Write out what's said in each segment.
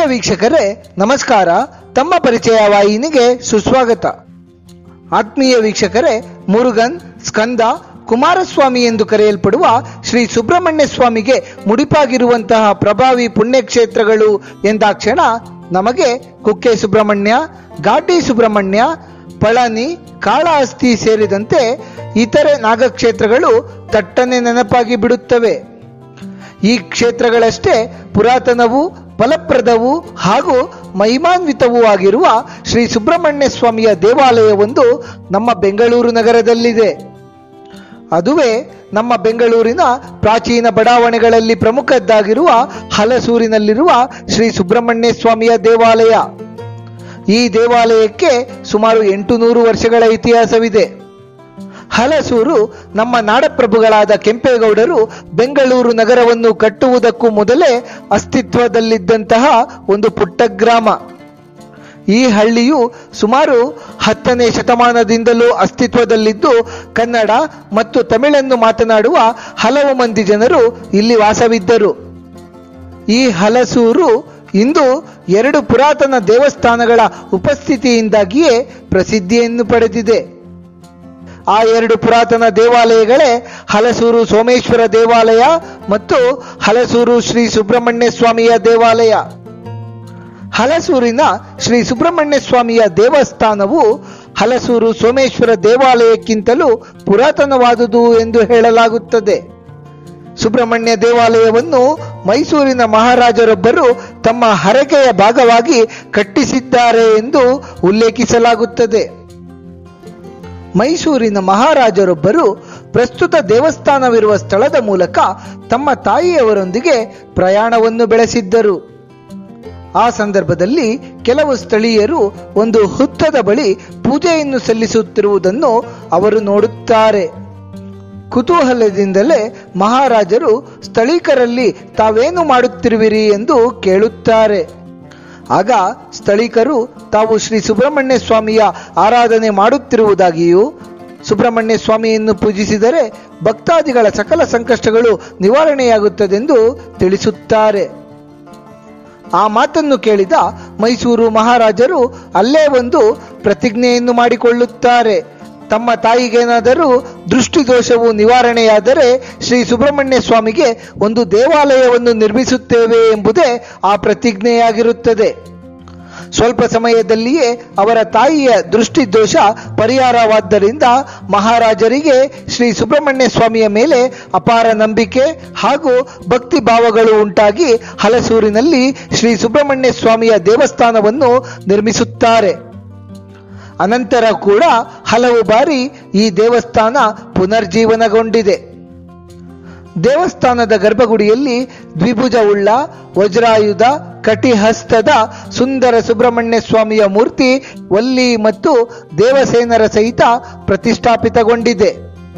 ವೀಕ್ಷಕರೇ ನಮಸ್ಕಾರ ತಮ್ಮ ಪರಿಚಯ ವಾಹಿನಿಗೆ ಸುಸ್ವಾಗತ ಆತ್ಮೀಯ ವೀಕ್ಷಕರೇ ಮುರುಗನ್ ಸ್ಕಂದ ಕುಮಾರಸ್ವಾಮಿ ಎಂದು ಕರೆಯಲ್ಪಡುವ ಶ್ರೀ ಸುಬ್ರಹ್ಮಣ್ಯ ಸ್ವಾಮಿಗೆ ಮುಡಿಪಾಗಿರುವಂತಹ ಪ್ರಭಾವಿ ಪುಣ್ಯಕ್ಷೇತ್ರಗಳು ಎಂದಾಕ್ಷಣ ನಮಗೆ ಕುಕ್ಕೆ ಸುಬ್ರಹ್ಮಣ್ಯ ಘಾಟಿ ಸುಬ್ರಹ್ಮಣ್ಯ ಪಳನಿ ಕಾಳಹಸ್ತಿ ಸೇರಿದಂತೆ ಇತರೆ ನಾಗಕ್ಷೇತ್ರಗಳು ತಟ್ಟನೆ ನೆನಪಾಗಿ ಬಿಡುತ್ತವೆ ಈ ಕ್ಷೇತ್ರಗಳಷ್ಟೇ ಪುರಾತನವೂ ಫಲಪ್ರದವೂ ಹಾಗೂ ಮಹಿಮಾನ್ವಿತವೂ ಆಗಿರುವ ಶ್ರೀ ಸುಬ್ರಹ್ಮಣ್ಯ ಸ್ವಾಮಿಯ ದೇವಾಲಯವೊಂದು ನಮ್ಮ ಬೆಂಗಳೂರು ನಗರದಲ್ಲಿದೆ ಅದುವೇ ನಮ್ಮ ಬೆಂಗಳೂರಿನ ಪ್ರಾಚೀನ ಬಡಾವಣೆಗಳಲ್ಲಿ ಪ್ರಮುಖದ್ದಾಗಿರುವ ಹಲಸೂರಿನಲ್ಲಿರುವ ಶ್ರೀ ಸುಬ್ರಹ್ಮಣ್ಯ ಸ್ವಾಮಿಯ ದೇವಾಲಯ ಈ ದೇವಾಲಯಕ್ಕೆ ಸುಮಾರು ಎಂಟು ನೂರು ವರ್ಷಗಳ ಇತಿಹಾಸವಿದೆ ಹಲಸೂರು ನಮ್ಮ ನಾಡಪ್ರಭುಗಳಾದ ಕೆಂಪೇಗೌಡರು ಬೆಂಗಳೂರು ನಗರವನ್ನು ಕಟ್ಟುವುದಕ್ಕೂ ಮೊದಲೇ ಅಸ್ತಿತ್ವದಲ್ಲಿದ್ದಂತಹ ಒಂದು ಪುಟ್ಟ ಗ್ರಾಮ ಈ ಹಳ್ಳಿಯು ಸುಮಾರು ಹತ್ತನೇ ಶತಮಾನದಿಂದಲೂ ಅಸ್ತಿತ್ವದಲ್ಲಿದ್ದು ಕನ್ನಡ ಮತ್ತು ತಮಿಳನ್ನು ಮಾತನಾಡುವ ಹಲವು ಮಂದಿ ಜನರು ಇಲ್ಲಿ ವಾಸವಿದ್ದರು ಈ ಹಲಸೂರು ಇಂದು ಎರಡು ಪುರಾತನ ದೇವಸ್ಥಾನಗಳ ಉಪಸ್ಥಿತಿಯಿಂದಾಗಿಯೇ ಪ್ರಸಿದ್ಧಿಯನ್ನು ಪಡೆದಿದೆ ಆ ಎರಡು ಪುರಾತನ ದೇವಾಲಯಗಳೇ ಹಲಸೂರು ಸೋಮೇಶ್ವರ ದೇವಾಲಯ ಮತ್ತು ಹಲಸೂರು ಶ್ರೀ ಸುಬ್ರಹ್ಮಣ್ಯ ಸ್ವಾಮಿಯ ದೇವಾಲಯ ಹಲಸೂರಿನ ಶ್ರೀ ಸುಬ್ರಹ್ಮಣ್ಯ ಸ್ವಾಮಿಯ ದೇವಸ್ಥಾನವು ಹಲಸೂರು ಸೋಮೇಶ್ವರ ದೇವಾಲಯಕ್ಕಿಂತಲೂ ಪುರಾತನವಾದುದು ಎಂದು ಹೇಳಲಾಗುತ್ತದೆ ಸುಬ್ರಹ್ಮಣ್ಯ ದೇವಾಲಯವನ್ನು ಮೈಸೂರಿನ ಮಹಾರಾಜರೊಬ್ಬರು ತಮ್ಮ ಹರಕೆಯ ಭಾಗವಾಗಿ ಕಟ್ಟಿಸಿದ್ದಾರೆ ಎಂದು ಉಲ್ಲೇಖಿಸಲಾಗುತ್ತದೆ ಮೈಸೂರಿನ ಮಹಾರಾಜರೊಬ್ಬರು ಪ್ರಸ್ತುತ ದೇವಸ್ಥಾನವಿರುವ ಸ್ಥಳದ ಮೂಲಕ ತಮ್ಮ ತಾಯಿಯವರೊಂದಿಗೆ ಪ್ರಯಾಣವನ್ನು ಬೆಳೆಸಿದ್ದರು ಆ ಸಂದರ್ಭದಲ್ಲಿ ಕೆಲವು ಸ್ಥಳೀಯರು ಒಂದು ಹುತ್ತದ ಬಳಿ ಪೂಜೆಯನ್ನು ಸಲ್ಲಿಸುತ್ತಿರುವುದನ್ನು ಅವರು ನೋಡುತ್ತಾರೆ ಕುತೂಹಲದಿಂದಲೇ ಮಹಾರಾಜರು ಸ್ಥಳೀಕರಲ್ಲಿ ತಾವೇನು ಮಾಡುತ್ತಿರುವಿರಿ ಎಂದು ಕೇಳುತ್ತಾರೆ ಆಗ ಸ್ಥಳೀಕರು ತಾವು ಶ್ರೀ ಸುಬ್ರಹ್ಮಣ್ಯ ಸ್ವಾಮಿಯ ಆರಾಧನೆ ಮಾಡುತ್ತಿರುವುದಾಗಿಯೂ ಸುಬ್ರಹ್ಮಣ್ಯ ಸ್ವಾಮಿಯನ್ನು ಪೂಜಿಸಿದರೆ ಭಕ್ತಾದಿಗಳ ಸಕಲ ಸಂಕಷ್ಟಗಳು ನಿವಾರಣೆಯಾಗುತ್ತದೆಂದು ತಿಳಿಸುತ್ತಾರೆ ಆ ಮಾತನ್ನು ಕೇಳಿದ ಮೈಸೂರು ಮಹಾರಾಜರು ಅಲ್ಲೇ ಒಂದು ಪ್ರತಿಜ್ಞೆಯನ್ನು ಮಾಡಿಕೊಳ್ಳುತ್ತಾರೆ ತಮ್ಮ ತಾಯಿಗೇನಾದರೂ ದೃಷ್ಟಿದೋಷವು ನಿವಾರಣೆಯಾದರೆ ಶ್ರೀ ಸುಬ್ರಹ್ಮಣ್ಯ ಸ್ವಾಮಿಗೆ ಒಂದು ದೇವಾಲಯವನ್ನು ನಿರ್ಮಿಸುತ್ತೇವೆ ಎಂಬುದೇ ಆ ಪ್ರತಿಜ್ಞೆಯಾಗಿರುತ್ತದೆ ಸ್ವಲ್ಪ ಸಮಯದಲ್ಲಿಯೇ ಅವರ ತಾಯಿಯ ದೃಷ್ಟಿದೋಷ ಪರಿಹಾರವಾದ್ದರಿಂದ ಮಹಾರಾಜರಿಗೆ ಶ್ರೀ ಸುಬ್ರಹ್ಮಣ್ಯ ಸ್ವಾಮಿಯ ಮೇಲೆ ಅಪಾರ ನಂಬಿಕೆ ಹಾಗೂ ಭಕ್ತಿ ಭಾವಗಳು ಉಂಟಾಗಿ ಹಲಸೂರಿನಲ್ಲಿ ಶ್ರೀ ಸುಬ್ರಹ್ಮಣ್ಯ ಸ್ವಾಮಿಯ ದೇವಸ್ಥಾನವನ್ನು ನಿರ್ಮಿಸುತ್ತಾರೆ ಅನಂತರ ಕೂಡ ಹಲವು ಬಾರಿ ಈ ದೇವಸ್ಥಾನ ಪುನರ್ಜೀವನಗೊಂಡಿದೆ ದೇವಸ್ಥಾನದ ಗರ್ಭಗುಡಿಯಲ್ಲಿ ದ್ವಿಭುಜವುಳ್ಳ ವಜ್ರಾಯುಧ ಕಟಿಹಸ್ತದ ಸುಂದರ ಸುಬ್ರಹ್ಮಣ್ಯ ಸ್ವಾಮಿಯ ಮೂರ್ತಿ ವಲ್ಲಿ ಮತ್ತು ದೇವಸೇನರ ಸಹಿತ ಪ್ರತಿಷ್ಠಾಪಿತಗೊಂಡಿದೆ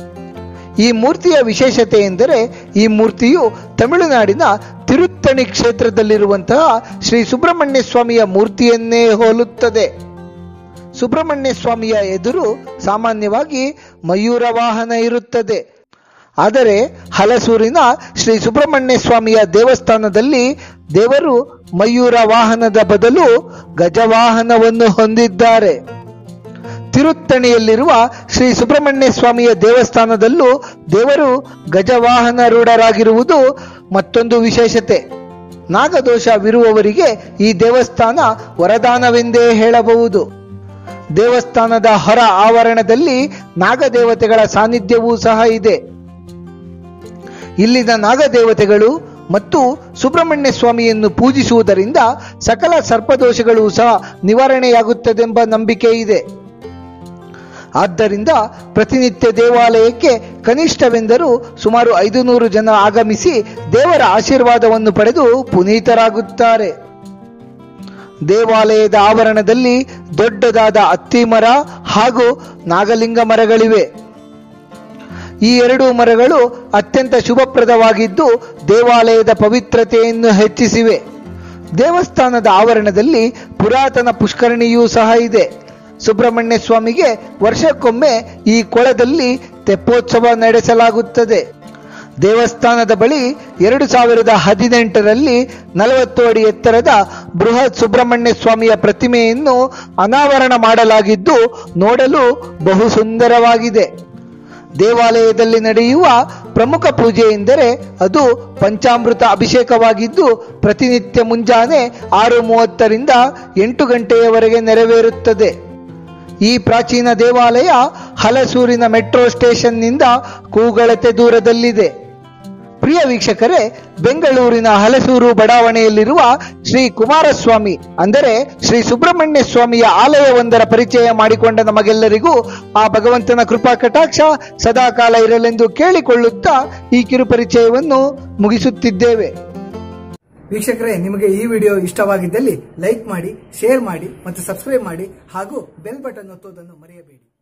ಈ ಮೂರ್ತಿಯ ವಿಶೇಷತೆ ಎಂದರೆ ಈ ಮೂರ್ತಿಯು ತಮಿಳುನಾಡಿನ ತಿರುತ್ತಣಿ ಕ್ಷೇತ್ರದಲ್ಲಿರುವಂತಹ ಶ್ರೀ ಸುಬ್ರಹ್ಮಣ್ಯ ಸ್ವಾಮಿಯ ಮೂರ್ತಿಯನ್ನೇ ಹೋಲುತ್ತದೆ ಸುಬ್ರಹ್ಮಣ್ಯ ಸ್ವಾಮಿಯ ಎದುರು ಸಾಮಾನ್ಯವಾಗಿ ಮಯೂರ ವಾಹನ ಇರುತ್ತದೆ ಆದರೆ ಹಲಸೂರಿನ ಶ್ರೀ ಸುಬ್ರಹ್ಮಣ್ಯ ಸ್ವಾಮಿಯ ದೇವಸ್ಥಾನದಲ್ಲಿ ದೇವರು ಮಯೂರ ವಾಹನದ ಬದಲು ಗಜವಾಹನವನ್ನು ಹೊಂದಿದ್ದಾರೆ ತಿರುತ್ತಣಿಯಲ್ಲಿರುವ ಶ್ರೀ ಸುಬ್ರಹ್ಮಣ್ಯ ಸ್ವಾಮಿಯ ದೇವಸ್ಥಾನದಲ್ಲೂ ದೇವರು ಗಜವಾಹನರೂಢರಾಗಿರುವುದು ಮತ್ತೊಂದು ವಿಶೇಷತೆ ನಾಗದೋಷವಿರುವವರಿಗೆ ಈ ದೇವಸ್ಥಾನ ವರದಾನವೆಂದೇ ಹೇಳಬಹುದು ದೇವಸ್ಥಾನದ ಹೊರ ಆವರಣದಲ್ಲಿ ನಾಗದೇವತೆಗಳ ಸಾನ್ನಿಧ್ಯವೂ ಸಹ ಇದೆ ಇಲ್ಲಿನ ನಾಗದೇವತೆಗಳು ಮತ್ತು ಸುಬ್ರಹ್ಮಣ್ಯ ಸ್ವಾಮಿಯನ್ನು ಪೂಜಿಸುವುದರಿಂದ ಸಕಲ ಸರ್ಪದೋಷಗಳು ಸಹ ನಿವಾರಣೆಯಾಗುತ್ತದೆಂಬ ನಂಬಿಕೆ ಇದೆ ಆದ್ದರಿಂದ ಪ್ರತಿನಿತ್ಯ ದೇವಾಲಯಕ್ಕೆ ಕನಿಷ್ಠವೆಂದರೂ ಸುಮಾರು ಐದು ನೂರು ಜನ ಆಗಮಿಸಿ ದೇವರ ಆಶೀರ್ವಾದವನ್ನು ಪಡೆದು ಪುನೀತರಾಗುತ್ತಾರೆ ದೇವಾಲಯದ ಆವರಣದಲ್ಲಿ ದೊಡ್ಡದಾದ ಅತ್ತಿ ಮರ ಹಾಗೂ ನಾಗಲಿಂಗ ಮರಗಳಿವೆ ಈ ಎರಡು ಮರಗಳು ಅತ್ಯಂತ ಶುಭಪ್ರದವಾಗಿದ್ದು ದೇವಾಲಯದ ಪವಿತ್ರತೆಯನ್ನು ಹೆಚ್ಚಿಸಿವೆ ದೇವಸ್ಥಾನದ ಆವರಣದಲ್ಲಿ ಪುರಾತನ ಪುಷ್ಕರಣಿಯೂ ಸಹ ಇದೆ ಸುಬ್ರಹ್ಮಣ್ಯ ಸ್ವಾಮಿಗೆ ವರ್ಷಕ್ಕೊಮ್ಮೆ ಈ ಕೊಳದಲ್ಲಿ ತೆಪ್ಪೋತ್ಸವ ನಡೆಸಲಾಗುತ್ತದೆ ದೇವಸ್ಥಾನದ ಬಳಿ ಎರಡು ಸಾವಿರದ ಹದಿನೆಂಟರಲ್ಲಿ ನಲವತ್ತು ಅಡಿ ಎತ್ತರದ ಬೃಹತ್ ಸುಬ್ರಹ್ಮಣ್ಯ ಸ್ವಾಮಿಯ ಪ್ರತಿಮೆಯನ್ನು ಅನಾವರಣ ಮಾಡಲಾಗಿದ್ದು ನೋಡಲು ಬಹು ಸುಂದರವಾಗಿದೆ ದೇವಾಲಯದಲ್ಲಿ ನಡೆಯುವ ಪ್ರಮುಖ ಪೂಜೆ ಎಂದರೆ ಅದು ಪಂಚಾಮೃತ ಅಭಿಷೇಕವಾಗಿದ್ದು ಪ್ರತಿನಿತ್ಯ ಮುಂಜಾನೆ ಆರು ಮೂವತ್ತರಿಂದ ಎಂಟು ಗಂಟೆಯವರೆಗೆ ನೆರವೇರುತ್ತದೆ ಈ ಪ್ರಾಚೀನ ದೇವಾಲಯ ಹಲಸೂರಿನ ಮೆಟ್ರೋ ಸ್ಟೇಷನ್ನಿಂದ ಕೂಗಳತೆ ದೂರದಲ್ಲಿದೆ ಪ್ರಿಯ ವೀಕ್ಷಕರೇ ಬೆಂಗಳೂರಿನ ಹಲಸೂರು ಬಡಾವಣೆಯಲ್ಲಿರುವ ಶ್ರೀ ಕುಮಾರಸ್ವಾಮಿ ಅಂದರೆ ಶ್ರೀ ಸುಬ್ರಹ್ಮಣ್ಯ ಸ್ವಾಮಿಯ ಆಲಯವೊಂದರ ಪರಿಚಯ ಮಾಡಿಕೊಂಡ ನಮಗೆಲ್ಲರಿಗೂ ಆ ಭಗವಂತನ ಕೃಪಾ ಕಟಾಕ್ಷ ಸದಾಕಾಲ ಇರಲೆಂದು ಕೇಳಿಕೊಳ್ಳುತ್ತಾ ಈ ಕಿರು ಪರಿಚಯವನ್ನು ಮುಗಿಸುತ್ತಿದ್ದೇವೆ ವೀಕ್ಷಕರೇ ನಿಮಗೆ ಈ ವಿಡಿಯೋ ಇಷ್ಟವಾಗಿದ್ದಲ್ಲಿ ಲೈಕ್ ಮಾಡಿ ಶೇರ್ ಮಾಡಿ ಮತ್ತು ಸಬ್ಸ್ಕ್ರೈಬ್ ಮಾಡಿ ಹಾಗೂ ಬೆಲ್ ಬಟನ್ ಒತ್ತುವುದನ್ನು ಮರೆಯಬೇಡಿ